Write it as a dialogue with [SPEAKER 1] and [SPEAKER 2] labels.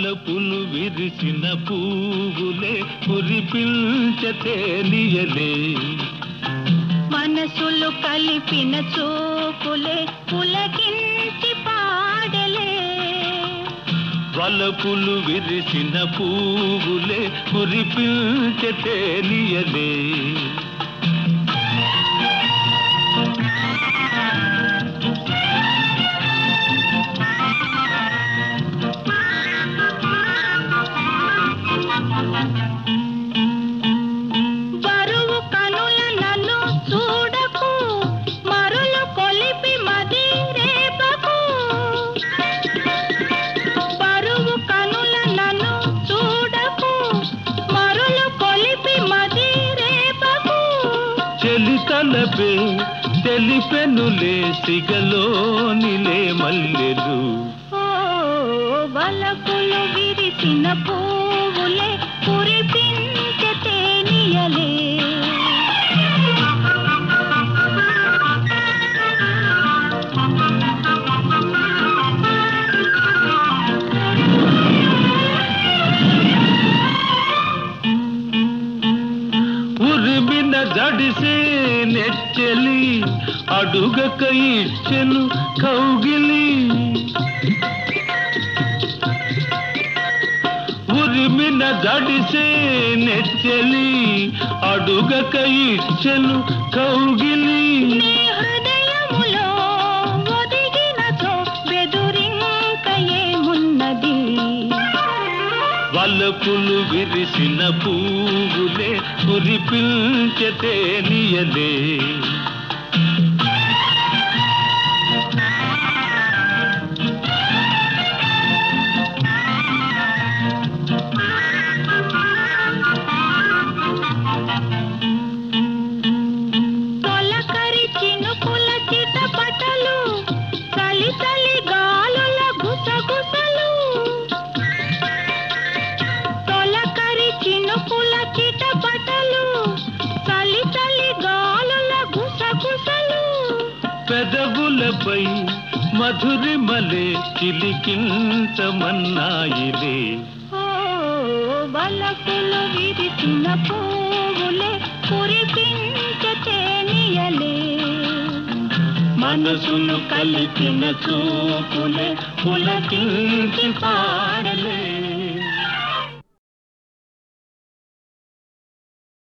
[SPEAKER 1] వలపులు విరిసిన పువ్వులే కురిపించతేలియలే
[SPEAKER 2] మనసులు కలిపిన చూపులే పులకించి పాడలే
[SPEAKER 1] వలపులు విరిసిన పువ్వులే కురిపించతేలియలే
[SPEAKER 2] బరువు కనుల నన్ను చూడకు మరులు కొలిపి మది రేపకు బరువు కనుల నన్ను చూడకు మరులు కొలిపి మది రేపకు
[SPEAKER 1] చెలితలపే తెలిపెనులే సిగలోనిలే మల్లెలు
[SPEAKER 2] ఓ వలపులు విరిసిన పువ్వులే కురిపించే తేనియలే
[SPEAKER 1] ఉరిమిన జడిసే నెచ్చలి అడుగక ఇచ్చెను కౌగిలి ఉరిమిన జడిసే నెచ్చలి అడుగక ఇచ్చెను కౌగిలి
[SPEAKER 2] నీ హృదయములో ఒదిగినచో బెదురింక ఏమున్నది
[SPEAKER 1] వలపులు విరిసిన పువ్వులే కురిపించతేనియలే
[SPEAKER 2] తొలకరి చినుకుల చిటపటలు చలి చలి గాలుల గుసగుసలు తొలకరి చినుకుల చిటపటలు చలి చలి గాలుల గుసగుసలు
[SPEAKER 1] పెదవులపై మధురిమలే చిలికించమన్నాయిలే
[SPEAKER 2] ఓ వలపులు విరిసిన పువ్వులే కురిపించతేనియలే
[SPEAKER 1] మనసును కలిపిన చూపులే పులకించి పాడలే